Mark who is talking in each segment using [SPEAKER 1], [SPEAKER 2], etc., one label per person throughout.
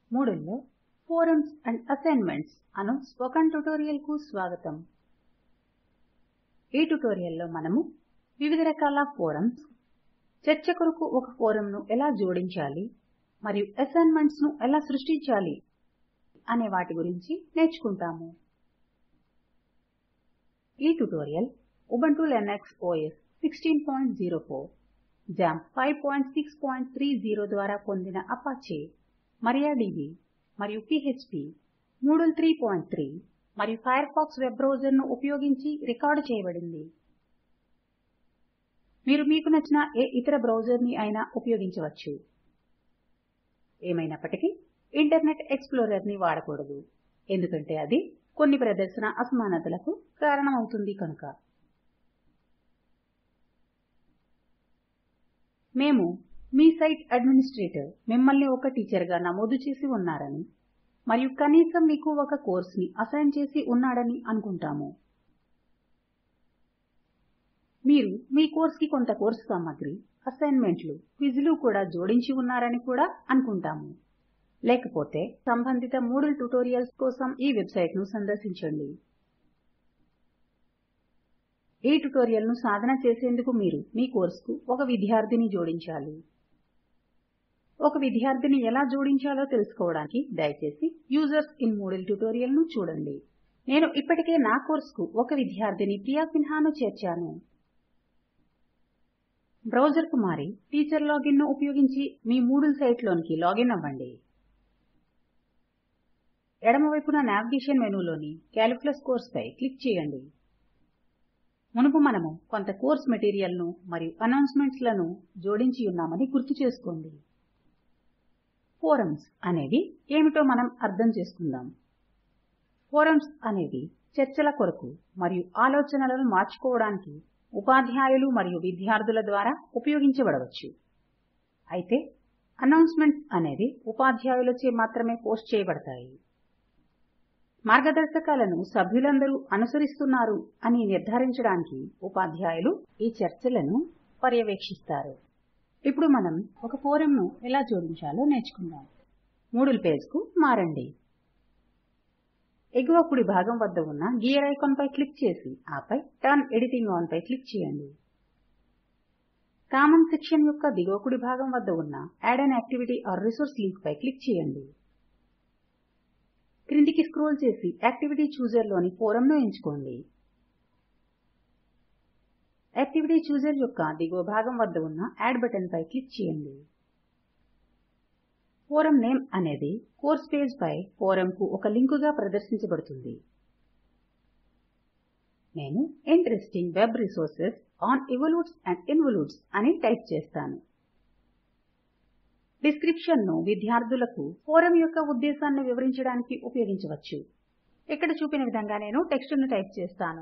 [SPEAKER 1] మూడుల్లో forums and assignments అను spoken tutorial కు స్వాగతం ఈ ట్యుటోరియల్ లో మనము వివిధ రకాల ఫోరమ్స్ చర్చ కొరకు ఒక ఫోరం ను ఎలా జోడించాలి మరియు అసైన్మెంట్స్ ను ఎలా సృష్టించాలి అనే వాటి గురించి నేర్చుకుంటాము ఈ tutorial Ubuntu Linux OS 1604 XAMPP 5630 ద్వారా పొందిన అపాచే మరియాడిబి మరియు పీఎచ్పీ మూడుల్ 33 మరియు ఫైర్ ఫాక్స్ వెబ్ బ్రౌజర్ ను ఉపయోగించి రికార్డు చేయబడింది మీరు మీకు నచ్చిన ఏ ఇతర బ్రౌజర్ ని అయినా ఉపయోగించవచ్చు ఏమైనప్పటికీ ఇంటర్నెట్ ఎక్స్ప్లోరర్ ని వాడకూడదు ఎందుకంటే అది కొన్ని ప్రదర్శన అసమానతలకు కారణమవుతుంది కనుక మేము మీ సైట్ అడ్మినిస్ట్రేటర్ మిమ్మల్ని ఒక టీచర్ గా నమోదు చేసి ఉన్నారని మరియు కనీసం మీకు ఒక కోర్స్ ని అసైన్ చేసి ఉన్నాడని అనుకుంటాము మీరు మీ కోర్స్ కి కొంత కోర్సు సామగ్రి అసైన్మెంట్లు క్విజ్లు కూడా జోడించి ఉన్నారని కూడా అనుకుంటాము లేకపోతే సంబంధిత మూడుల్ ట్యుటోరియల్స్ కోసం ఈ వెబ్సైట్ ను సందర్శించండి ఈ ట్యుటోరియల్ ను సాధన చేసేందుకు మీరు మీ కోర్సుకు ఒక విద్యార్థిని జోడించాలి ఒక విద్యార్థిని ఎలా జోడించాలో తెలుసుకోవడానికి దయచేసి యూజర్స్ ఇన్ మూడిల్ ట్యుటోరియల్ ను చూడండి నేను ఇప్పటికే నా కోర్సుకు ఒక విద్యార్థిని ప్రియా సిన్హాను చేర్చాను బ్రౌజర్ కు మారి టీచర్ లాగిన్ ను ఉపయోగించి మీ మూడిల్ సైట్ లోనికి లాగిన్ అవ్వండి ఎడమవైపున నావిగేషన్ మెనూలోని కాలిక్యులస్ కోర్స్ పై క్లిక్ చేయండి మునుపు మనము కొంత కోర్స్ మెటీరియల్ ను మరియు అనౌన్స్మెంట్స్ లను జోడించి ఉన్నామని గుర్తు చేసుకోండి ఫోరమ్స్ అనేవి ఏమిటో మనం అర్థం చేసుకుందాం ఫోరమ్స్ అనేవి చర్చల కొరకు మరియు ఆలోచనలను మార్చుకోవడానికి ఉపాధ్యాయులు మరియు విద్యార్థుల ద్వారా ఉపయోగించబడవచ్చు అయితే అనౌన్స్మెంట్స్ అనేవి ఉపాధ్యాయులచే మాత్రమే పోస్ట్ చేయబడతాయి మార్గదర్శకాలను సభ్యులందరూ అనుసరిస్తున్నారు అని నిర్ధారించడానికి ఉపాధ్యాయులు ఈ చర్చలను పర్యవేక్షిస్తారు ఇప్పుడు మనం ఒక ఫోరం ను ఎలా జోడించాలో నేర్చుకుందాం మూడుల్ పేజ్ కు మారండి ఎగువ కుడి భాగం వద్ద ఉన్న గీయర్ ఐకాన్ పై క్లిక్ చేసి ఆపై టర్న్ ఎడిటింగ్ ఆన్ పై క్లిక్ చేయండి కామన్ సెక్షన్ యొక్క దిగువ కుడి భాగం వద్ద ఉన్న add an activity or resource link పై క్లిక్ చేయండి క్రిందికి స్క్రోల్ చేసి యాక్టివిటీ చూజర్ లోని ఫోరం ను ఎంచుకోండి యాక్టివిటీ చూజర్ యొక్క దిగువ భాగం వద్ద ఉన్న యాడ్ బటన్ పై క్లిక్ చేయండి ఫోరం నేమ్ అనేది కోర్స్ పేజ్ పై ఫోరం కు ఒక లింకుగా ప్రదర్శించబడుతుంది నేను interesting web resources on evolutes and involutes అని టైప్ చేస్తాను డిస్క్రిప్షన్ ను విద్యార్థులకు ఫోరం యొక్క ఉద్దేశాన్ని వివరించడానికి ఉపయోగించవచ్చు ఇక్కడ చూపిన విధంగా నేను టెక్స్ట్ ను టైప్ చేస్తాను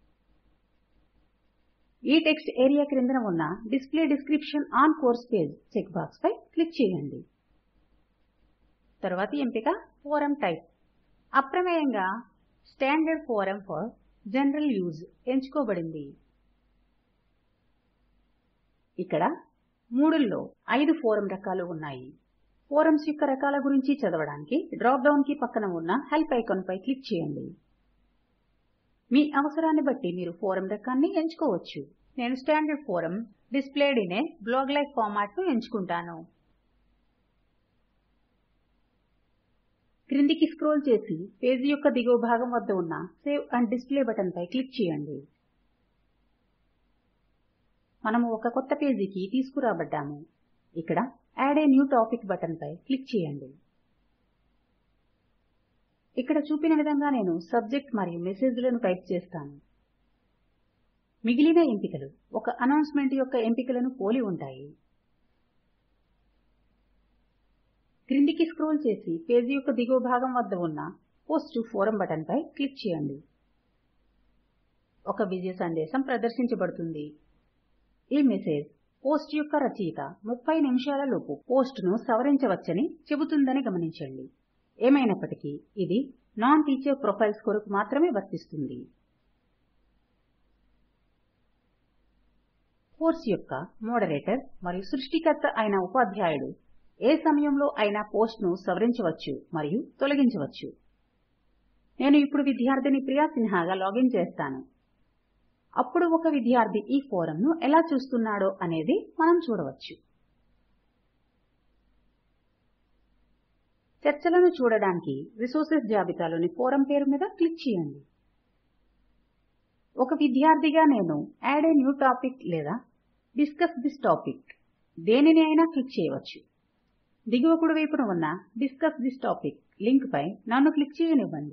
[SPEAKER 1] ఈ టెక్స్ట్ ఏరియా క్రిందన ఉన్న display description on course page check box పై క్లిక్ చేయండి తరువాతి ఎంపిక ఫోరం టైప్ అప్రమేయంగా standard forum for general use ఎంచుకోబడింది ఇక్కడ మూడుల్లో ఐదు ఫోరం రకాలు ఉన్నాయి ఫోరమ్స్ యొక్క రకాల గురించి చదవడానికి డ్రాప్ డౌన్ కి పక్కన ఉన్న హెల్ప్ ఐకాన్ పై క్లిక్ చేయండి మీ అవసరాన్ని బట్టి మీరు ఫోరం రకాన్ని ఎంచుకోవచ్చు నేను standard forum displayed in a blog like format ను ఎంచుకుంటాను క్రిందికి స్క్రోల్ చేసి పేజీ యొక్క దిగువ భాగం వద్ద ఉన్న సేవ్ అండ్ డిస్ప్లే బటన్ పై క్లిక్ చేయండి మనము ఒక కొత్త పేజీకి తీసుకురాబడ్డాము ఇక్కడ add a new topic button పై క్లిక్ చేయండి ఇక్కడ చూపిన విధంగా నేను సబ్జెక్ట్ మరియు మెసేజ్లను టైప్ చేస్తాను మిగిలిన ఎంపికలు ఒక అనౌన్స్మెంట్ యొక్క ఎంపికలను పోలి ఉంటాయి క్రిందికి స్క్రోల్ చేసి పేజీ యొక్క దిగువ భాగం వద్ద ఉన్న పోస్ట్ టు ఫోరం బటన్ పై క్లిక్ చేయండి ఒక విజయ సందేశం ప్రదర్శించబడుతుంది ఈ మెసేజ్ పోస్ట్ యొక్క రచయిత 30 నిమిషాలలోపు పోస్ట్ ను సవరించవచ్చని చెబుతుందని గమనించండి ఏమైనప్పటికీ ఇది నాన్ టీచర్ ప్రొఫైల్స్ కొరకు మాత్రమే వర్తిస్తుంది కోర్సు యొక్క మోడరేటర్ మరియు సృష్టికర్త అయిన ఉపాధ్యాయుడు ఏ సమయంలో అయినా పోస్ట్ ను సవరించవచ్చు మరియు తొలగించవచ్చు నేను ఇప్పుడు విద్యార్థిని ప్రియా సిన్హాగా లాగిన్ చేస్తాను అప్పుడు ఒక విద్యార్థి ఈ ఫోరం ను ఎలా చూస్తున్నాడో అనేది మనం చూడవచ్చు చర్చలను చూడడానికి రిసోర్సెస్ జాబితాలోని ఫోరం పేరు మీద క్లిక్ చేయండి ఒక విద్యార్థిగా నేను యాడ్ ఏ న్యూ టాపిక్ లేదా డిస్కస్ దిస్ టాపిక్ దేనిని అయినా క్లిక్ చేయవచ్చు దిగువ కుడి వైపున ఉన్న డిస్కస్ దిస్ టాపిక్ లింక్ పై నన్ను క్లిక్ చేయనివ్వండి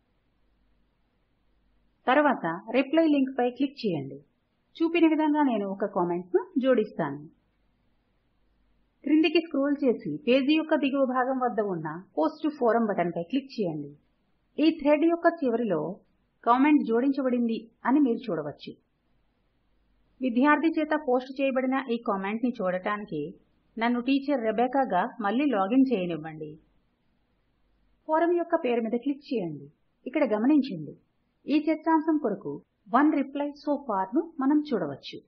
[SPEAKER 1] తర్వాత రిప్లై లింక్ పై క్లిక్ చేయండి చూపిన విధంగా నేను ఒక కామెంట్ ను జోడిస్తాను క్రిందికి స్క్రోల్ చేసి పేజీ యొక్క దిగువ భాగం వద్ద ఉన్న పోస్ట్ టు ఫోరం బటన్ పై క్లిక్ చేయండి ఈ థ్రెడ్ యొక్క చివరిలో కామెంట్ జోడించబడింది అని మీరు చూడవచ్చు విద్యార్థి చేత పోస్ట్ చేయబడిన ఈ కామెంట్ ని చూడటానికి నన్ను టీచర్ రెబెకాగా మళ్ళీ లాగిన్ చేయనివ్వండి ఫోరం యొక్క పేరు మీద క్లిక్ చేయండి ఇక్కడ గమనించండి ఈ చర్చాంశం కొరకు వన్ రిప్లై సో ఫార్ ను మనం చూడవచ్చు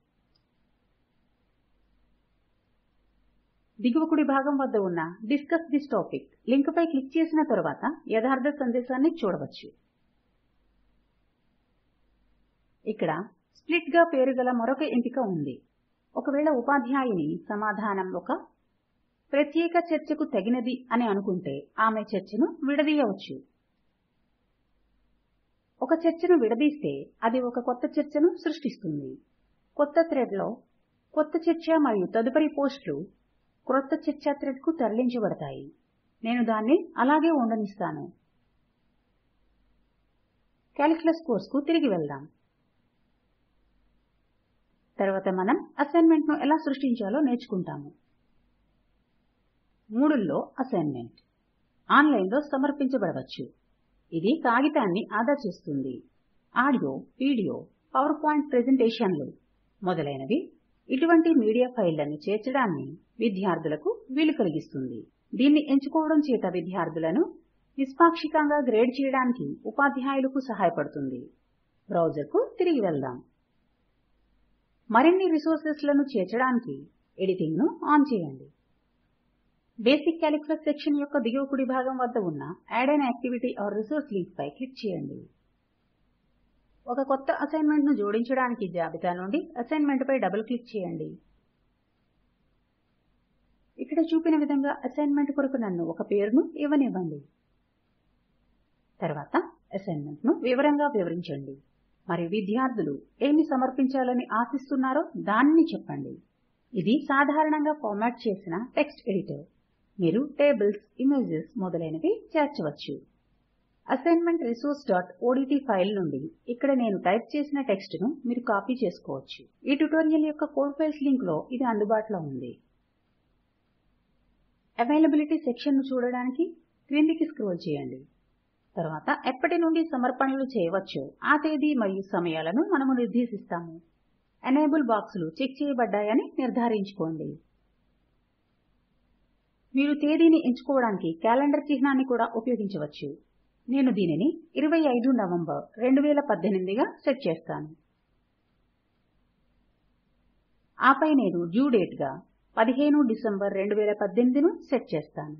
[SPEAKER 1] దిగువ కుడి భాగం వద్ద ఉన్న డిస్కస్ దిస్ టాపిక్ లింక్ పై క్లిక్ చేసిన తరువాత యథార్థ సందేశాన్ని చూడవచ్చు ఇక్కడ స్ప్లిట్ గా పేరు గల మరొక ఎంపిక ఉంది ఒకవేళ ఉపాధ్యాయుని సమాధానం ఒక ప్రత్యేక చర్చకు తగినది అని అనుకుంటే ఆమె చర్చను విడదీయవచ్చు ఒక చర్చను విడదీస్తే అది ఒక కొత్త చర్చను సృష్టిస్తుంది కొత్త థ్రెడ్ లో కొత్త చర్చ మరియు తదుపరి పోస్టులు క్రొత్త చర్చా థ్రెడ్ కు తరలించబడతాయి నేను దాన్ని అలాగే ఉండనిస్తాను కాలిక్యులస్ కోర్సుకు తిరిగి వెళ్దాం తర్వాత మనం అసైన్మెంట్ ను ఎలా సృష్టించాలో నేర్చుకుంటాము మూడుల్లో అసైన్మెంట్ ఆన్లైన్ లో సమర్పించబడవచ్చు ఇది కాగితాన్ని ఆదా చేస్తుంది ఆడియో వీడియో పవర్ పాయింట్ ప్రెజెంటేషన్లు మొదలైనవి ఇటువంటి మీడియా ఫైళ్లను చేర్చడాన్ని విద్యార్థులకు వీలు కలిగిస్తుంది దీన్ని ఎంచుకోవడం చేత విద్యార్థులను నిష్పాక్షికంగా గ్రేడ్ చేయడానికి ఉపాధ్యాయులకు సహాయపడుతుంది బ్రౌజర్ కు తిరిగి వెళ్దాం మరిన్ని రిసోర్సెస్ లను చేర్చడానికి ఎడిటింగ్ ను ఆన్ చేయండి బేసిక్ కాలిక్యులస్ సెక్షన్ యొక్క దిగువ కుడి భాగం వద్ద ఉన్న add an activity or resource link పై క్లిక్ చేయండి ఒక కొత్త అసైన్మెంట్ ను జోడించడానికి జాబితా నుండి అసైన్మెంట్ పై డబుల్ క్లిక్ చేయండి ఇక్కడ చూపిన విధంగా అసైన్మెంట్ కొరకు నన్ను ఒక పేరును ఇవ్వనివ్వండి తర్వాత అసైన్మెంట్ ను వివరంగా వివరించండి మరియు విద్యార్థులు ఏమి సమర్పించాలని ఆశిస్తున్నారో దానిని చెప్పండి ఇది సాధారణంగా ఫార్మాట్ చేసిన టెక్స్ట్ ఎడిటర్ మీరు టేబుల్స్ ఇమేజెస్ మొదలైనవి చేర్చవచ్చు అసైన్మెంట్ resourceఓడ్ట్ ఫైల్ నుండి ఇక్కడ నేను టైప్ చేసిన టెక్స్ట్ ను మీరు కాపీ చేసుకోవచ్చు ఈ ట్యుటోరియల్ యొక్క కోడ్ ఫైల్స్ లింక్ లో ఇది అందుబాటులో ఉంది అవైలబిలిటీ సెక్షన్ ను చూడడానికి క్రిందికి స్క్రోల్ చేయండి తర్వాత ఎప్పటి నుండి సమర్పణలు చేయవచ్చో ఆ తేదీ మరియు సమయాలను మనము నిర్దేశిస్తాము ఎనేబుల్ బాక్సులు చెక్ చేయబడ్డాయని నిర్ధారించుకోండి మీరు తేదీని ఎంచుకోవడానికి క్యాలెండర్ చిహ్నాన్ని కూడా ఉపయోగించవచ్చు నేను దీనిని 25 నవంబర్ 2018 గా సెట్ చేస్తాను ఆపై నేను డ్యూ డేట్ గా 15 డిసెంబర్ 2018 ను సెట్ చేస్తాను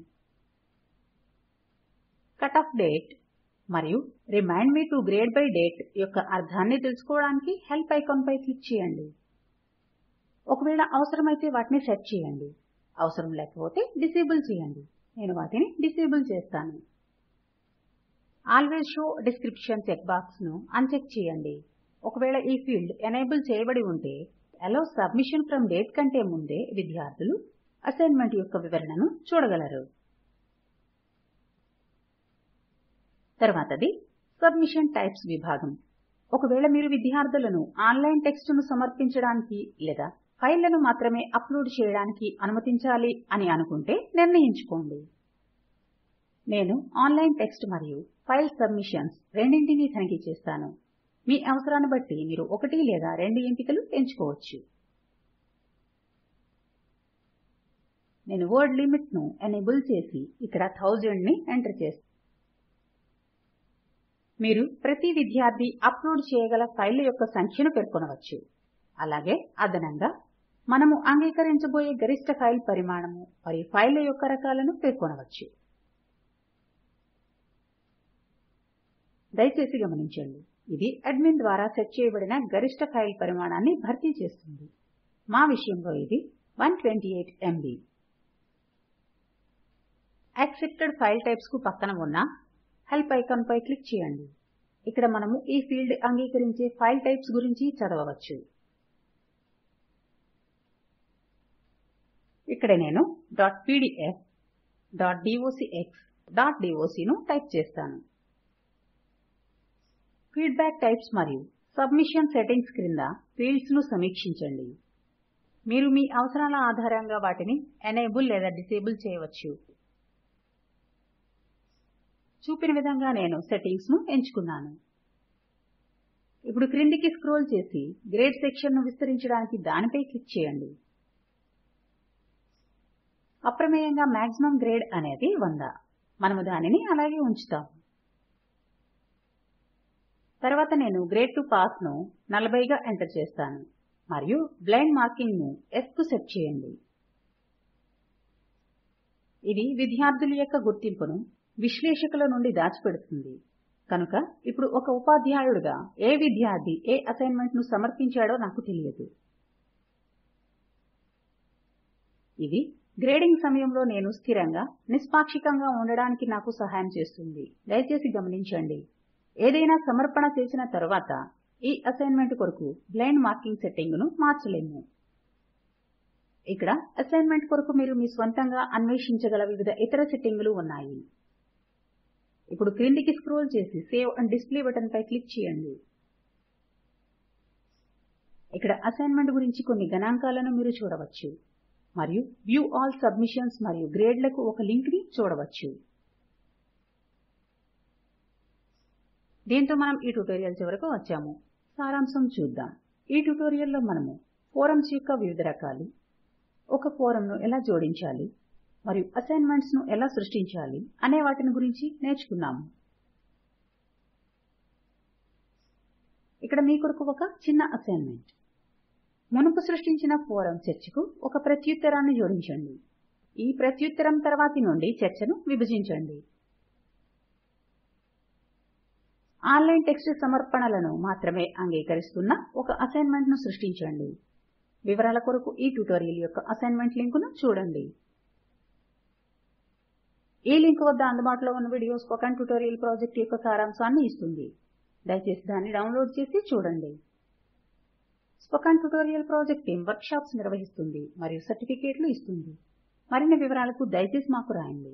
[SPEAKER 1] కట్ ఆఫ్ డేట్ మరియు remind me to grade by date యొక్క అర్థాన్ని తెలుసుకోవడానికి హెల్ప్ ఐకాన్ పై క్లిక్ చేయండి ఒకవేళ అవసరమైతే వాటిని సెట్ చేయండి అవసరం లేకపోతే డిసేబుల్ చేయండి నేను వాటిని డిసేబుల్ చేస్తాను always show description check box ను అన్చెక్ చేయండి ఒకవేళ ఈ ఫీల్డ్ ఎనేబుల్ చేయబడి ఉంటే అలో సబ్మిషన్ ఫ్రమ్ డేట్ కంటే ముందే విద్యార్థులు అసైన్మెంట్ యొక్క వివరణను చూడగలరు తర్వాతది సబ్మిషన్ టైప్స్ విభాగం ఒకవేళ మీరు విద్యార్థులను ఆన్లైన్ టెక్స్ట్ ను సమర్పించడానికి లేదా ఫైళ్లను మాత్రమే అప్లోడ్ చేయడానికి అనుమతించాలి అని అనుకుంటే నిర్ణయించుకోండి నేను ఆన్లైన్ టెక్స్ట్ మరియు ఫైల్ సబ్మిషన్స్ రెండింటినీ తనిఖీ చేస్తాను మీ అవసరాన్ని బట్టి మీరు ఒకటి లేదా రెండు ఎంపికలు ఎంచుకోవచ్చు నేను వర్డ్ లిమిట్ ను ఎనేబుల్ చేసి ఇక్కడ 1000 ని ఎంటర్ చేస్తాను మీరు ప్రతి విద్యార్థి అప్లోడ్ చేయగల ఫైళ్ల యొక్క సంఖ్యను పేర్కొనవచ్చు అలాగే అదనంగా మనము అంగీకరించబోయే గరిష్ట ఫైల్ పరిమాణము మరియు ఫైళ్ళ యొక్క రకాలను పేర్కొనవచ్చు దయచేసి గమనించండి ఇది అడ్మిన్ ద్వారా సెట్ చేయబడిన గరిష్ట ఫైల్ పరిమాణాన్ని భర్తీ చేస్తుంది మా విషయంలో ఇది 128 ఎంబీ యాక్సెప్టెడ్ ఫైల్ టైప్స్ కు పక్కన ఉన్న హెల్ప్ ఐకాన్ పై క్లిక్ చేయండి ఇక్కడ మనము ఈ ఫీల్డ్ అంగీకరించే ఫైల్ టైప్స్ గురించి చదవవచ్చు ఇక్కడ నేను .pdf .docx .doc ను టైప్ చేస్తాను ఫీడ్బ్యాక్ టైప్స్ మరియు సబ్మిషన్ సెట్టింగ్స్ క్రింద ఫీల్డ్స్ ను సమీక్షించండి మీరు మీ అవసరాల ఆధారంగా వాటిని ఎనేబుల్ లేదా డిసేబుల్ చేయవచ్చు చూపిన విధంగా నేను సెట్టింగ్స్ ను ఎంచుకున్నాను ఇప్పుడు క్రిందికి స్క్రోల్ చేసి గ్రేడ్ సెక్షన్ ను విస్తరించడానికి దానిపై క్లిక్ చేయండి అప్రమేయంగా మాక్సిమం గ్రేడ్ అనేది 100 మనము దానిని అలాగే ఉంచుతాము తర్వాత నేను గ్రేడ్ టు పాస్ ను 40 గా ఎంటర్ చేస్తాను మరియు బ్లైండ్ మార్కింగ్ ను S కు సెట్ చేయండి ఇది విద్యార్థుల యొక్క గుర్తింపును విశ్లేషకుల నుండి దాచిపెడుతుంది కనుక ఇప్పుడు ఒక ఉపాధ్యాయుడిగా ఏ విద్యార్థి ఏ అసైన్మెంట్ ను సమర్పించాడో నాకు తెలియదు ఇది గ్రేడింగ్ సమయంలో నేను స్థిరంగా నిష్పాక్షికంగా ఉండడానికి నాకు సహాయం చేస్తుంది దయచేసి గమనించండి ఏదైనా సమర్పణ చేసిన తరువాత ఈ అసైన్మెంట్ కొరకు బ్లైండ్ మార్కింగ్ సెట్టింగ్ ను మార్చలేము ఇక్కడ అసైన్మెంట్ కొరకు మీరు మీ స్వంతంగా అన్వేషించగల వివిధ ఇతర సెట్టింగులు ఉన్నాయి ఇప్పుడు క్రిందికి స్క్రోల్ చేసి సేవ్ అండ్ డిస్ప్లే బటన్ పై క్లిక్ చేయండి ఇక్కడ అసైన్మెంట్ గురించి కొన్ని గణాంకాలను మీరు చూడవచ్చు మరియు వ్యూ ఆల్ సబ్మిషన్స్ మరియు గ్రేడ్లకు ఒక లింక్ ని చూడవచ్చు దీంతో మనం ఈ ట్యుటోరియల్ చివరకు వచ్చాము సారాంశం చూద్దాం ఈ ట్యుటోరియల్లో మనము ఫోరమ్స్ యొక్క వివిధ రకాలు ఒక ఫోరమ్ ను ఎలా జోడించాలి మరియు అసైన్మెంట్స్ ను ఎలా సృష్టించాలి అనే వాటిని గురించి నేర్చుకున్నాము ఇక్కడ మీ కొరకు ఒక చిన్న అసైన్మెంట్ మునుపు సృష్టించిన ఫోరం చర్చకు ఒక ప్రత్యుత్తరాన్ని జోడించండి ఈ ప్రత్యుత్తరం తర్వాతి నుండి చర్చను విభజించండి ఆన్లైన్ టెక్స్ట్ సమర్పణలను మాత్రమే అంగీకరిస్తున్న ఒక అసైన్మెంట్ ను సృష్టించండి వివరాల కొరకు ఈ ట్యుటోరియల్ యొక్క అసైన్మెంట్ లింకును చూడండి ఈ లింక్ వద్ద అందుబాటులో ఉన్న వీడియో స్పోకెన్ ట్యుటోరియల్ ప్రాజెక్ట్ యొక్క సారాంశాన్ని ఇస్తుంది దయచేసి దాన్ని డౌన్లోడ్ చేసి చూడండి spoken tutorial project team workshops నిర్వహిస్తుంది మరియు సర్టిఫికేట్లు ఇస్తుంది మరిన్ని వివరాలకు దయచేసి మాకు రాయండి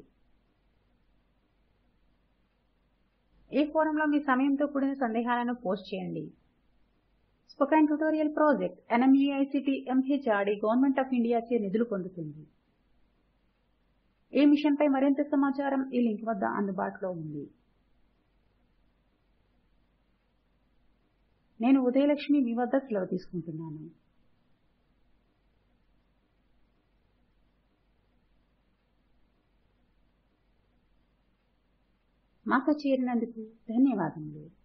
[SPEAKER 1] ఈ ఫోరంలో మీ సమయంతో కూడిన సందేహాలను పోస్ట్ చేయండి spoken tutorial project NMEICT MHRD government of India చే నిధులు పొందుతుంది ఈ మిషన్ పై మరింత సమాచారం ఈ లింక్ వద్ద అందుబాటులో ఉంది నేను ఉదయలక్ష్మి మీ వద్ద సెలవు తీసుకుంటున్నాను మాతో చేరినందుకు ధన్యవాదములు